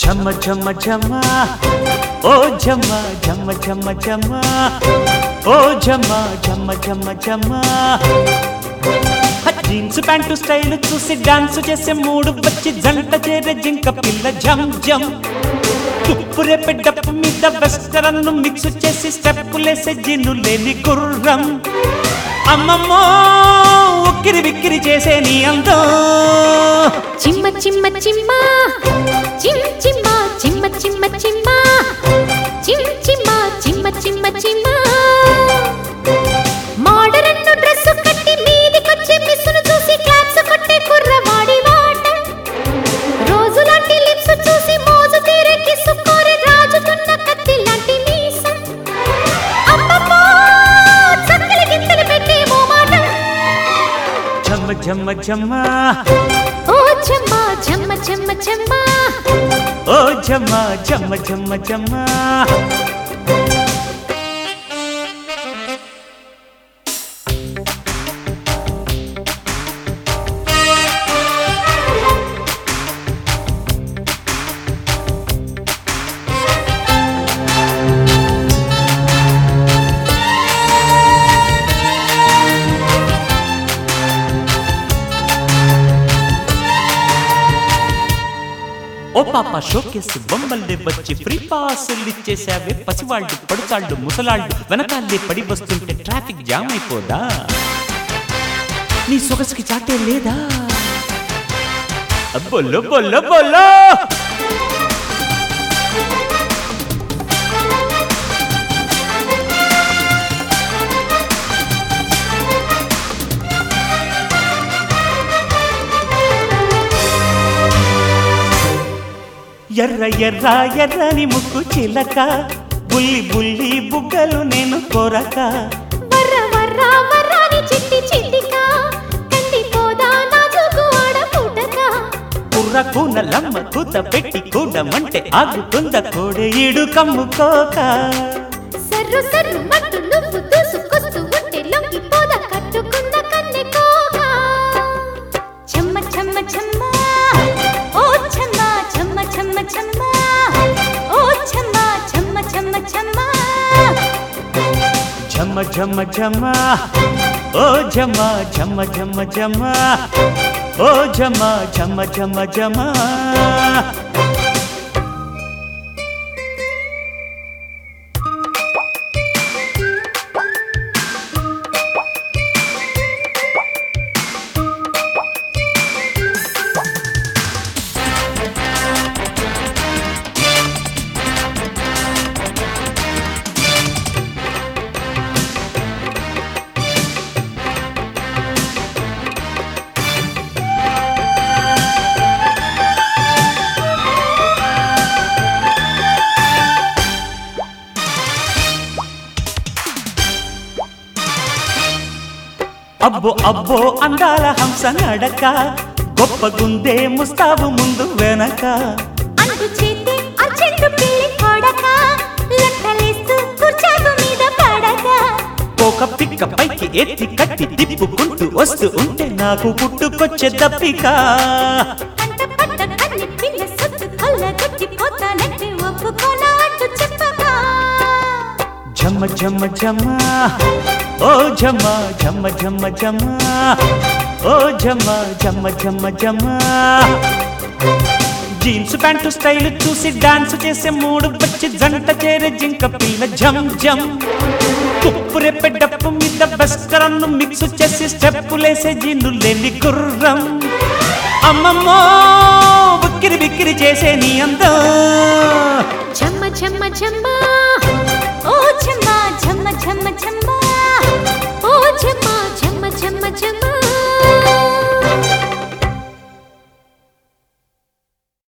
ఝమ ఝమ ఝమ ఓ ఝమ ఝమ ఝమ ఝమ ఓ ఝమ ఝమ ఝమ ఝమ జీన్స్ ప్యాంటు స్టైల్ చూసి డాన్స్ చేసే మూడు వచ్చి జంట చేరే జింక పిల్ల జం జం తుప్పు రేపే డప్పు మీద వెస్టరన్ మిక్స్ చేసి స్టెప్పులేసే జిన్ను లేని గుర్రం అమ్మమ్మో ఉక్కిరి విక్కిరి చేసే నీ అందం చిమ్మ చిమ్మ చిమ్మ చిమ్ చిమ్మ చిమ్మ చిమ్మ చిమ్మ చిమ్ చిమ్మ చిమ్మ చిమ్మ చిమ్మ మోడరన్ డ్రెస్ కట్టి మీదికొచ్చే మిస్సును చూసి క్లాప్స్ కొట్టే కుర్రవాడి వాట రోజు లాంటి లిప్స్ చూసి మోజు తీరే కిస్సు కోరి రాజుకున్న కత్తి లాంటి మీసం అమ్మమ్మో చక్కలి గింతలు పెట్టే ఓ మాట ఝమ ఝమ ఝమ ఓ చెమ్మ చెమ్మ చెమ్మ చెమ్మ ఓ ఝమ ఝమ ఝమ ఝమ ఓ పాప షోకేస్ బొమ్మల్ని వచ్చి ఫ్రీ పాసులు ఇచ్చేసావే పసివాళ్ళు పడుతాళ్ళు ముసలాళ్ళు వెనకాలే పడి వస్తుంటే ట్రాఫిక్ జామ్ అయిపోదా నీ సొగసుకి చాటే లేదా బొల్లో బొల్లో బొల్లో ఎర్ర ఎర్ర ఎర్రని ముక్కు చిలక బుల్లి బుల్లి బుగ్గలు నేను కొరక వర్ర వర్ర వర్రాని చిట్టి చిట్టిక కంది పోదా నాజుకు ఆడ పుటక కుర్రకు నల్లమ్మ కూత పెట్టి కూడమంటే ఆగుతుంద కోడే ఈడు కమ్ముకోక సర్రు సర్రు మట్టు నువ్వు దూసుకొస్తూ ఉంటే లొంగి పోద కట్టుకున్న కన్నె కోక చెమ్మ చెమ్మ చెమ్మ ఓ చెమ్మ చెమ్మ చెమ్మ చెమ్మ ఓ చెమ్మ చెమ్మ చెమ్మ చెమ్మ ఝమ ఝమ ఝమ ఓ ఝమ ఝమ ఝమ ఝమ ఓ ఝమ ఝమ ఝమ ఝమ అబ్బో అబ్బో అందాల హంస నడక గొప్ప గుందే ముస్తాబు ముందు వెనక అంటు చేతి అర్జెంటు పిల్లి కొడక లెక్కలేస్తూ కుర్చాకు మీద పడక ఒక పిక్క పైకి ఎత్తి కట్టి తిప్పుకుంటూ వస్తూ ఉంటే నాకు పుట్టుకొచ్చే దప్పిక కంట పట్ట కన్ని పిల్ల సొత్తు కొల్లగొట్టి పోతానంటే ఒప్పుకోనా అంటూ చెప్పక ఝమ ఝమ ఝమ ఓ ఝమ ఝమ ఝమ ఝమ ఓ ఝమ ఝమ ఝమ ఝమ జీన్స్ ప్యాంటు స్టైల్ చూసి డాన్స్ చేసే మూడు వచ్చి జంట చేరే జింక పిల్ల జం జం తుప్పు రేపె డప్పు మీద వెస్టరన్ మిక్స్ చేసి స్టెప్పులేసే జీను లేని గుర్రం అమ్మమ్మో ఉక్కిరి బిక్కిరి చేసే నీ అందం చెమ్మ చెమ్మ చెమ్మ ఓ చెమ్మ చెమ్మ చెమ్మ చెమ్మ ఓ చెమ్మ చెమ్మ చెమ్మ చెమ్మ